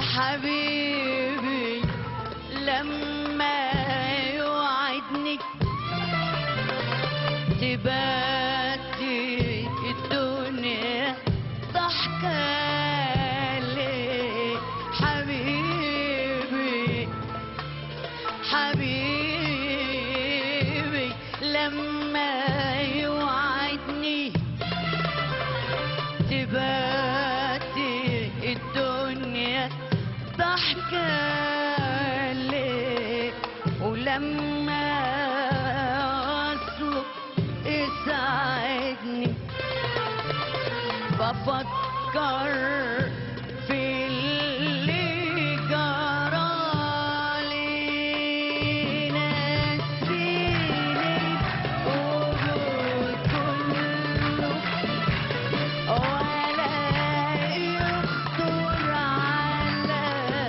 حبيبي لما يوعدني تباتي الدنيا ضحكة ليه حبيبي حبيبي لما يوعدني تباتي الدنيا ضحكة ليه ولما أصله يساعدني بفكر في اللي جرالي نسيني وجود كله ولا يخطر على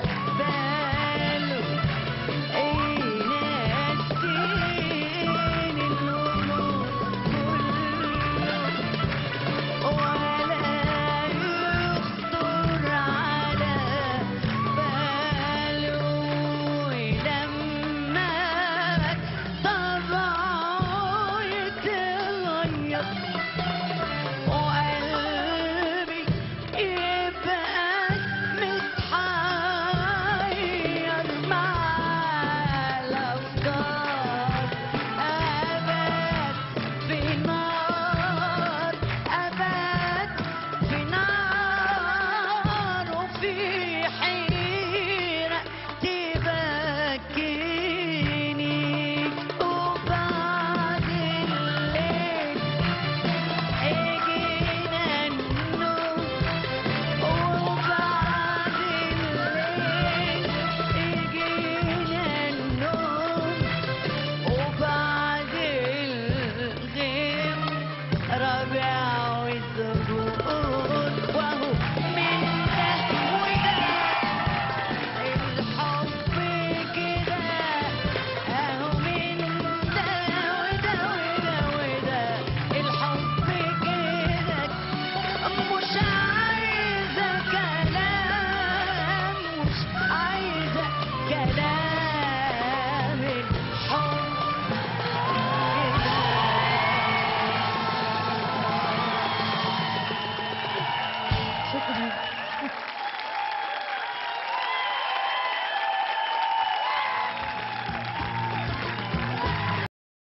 باله ينسيني الهموم كله ولا يخطر على باله لما طبعه يتغير وقلبي يبقى متحير مع الأفكار أبات في نار أبات في نار وفي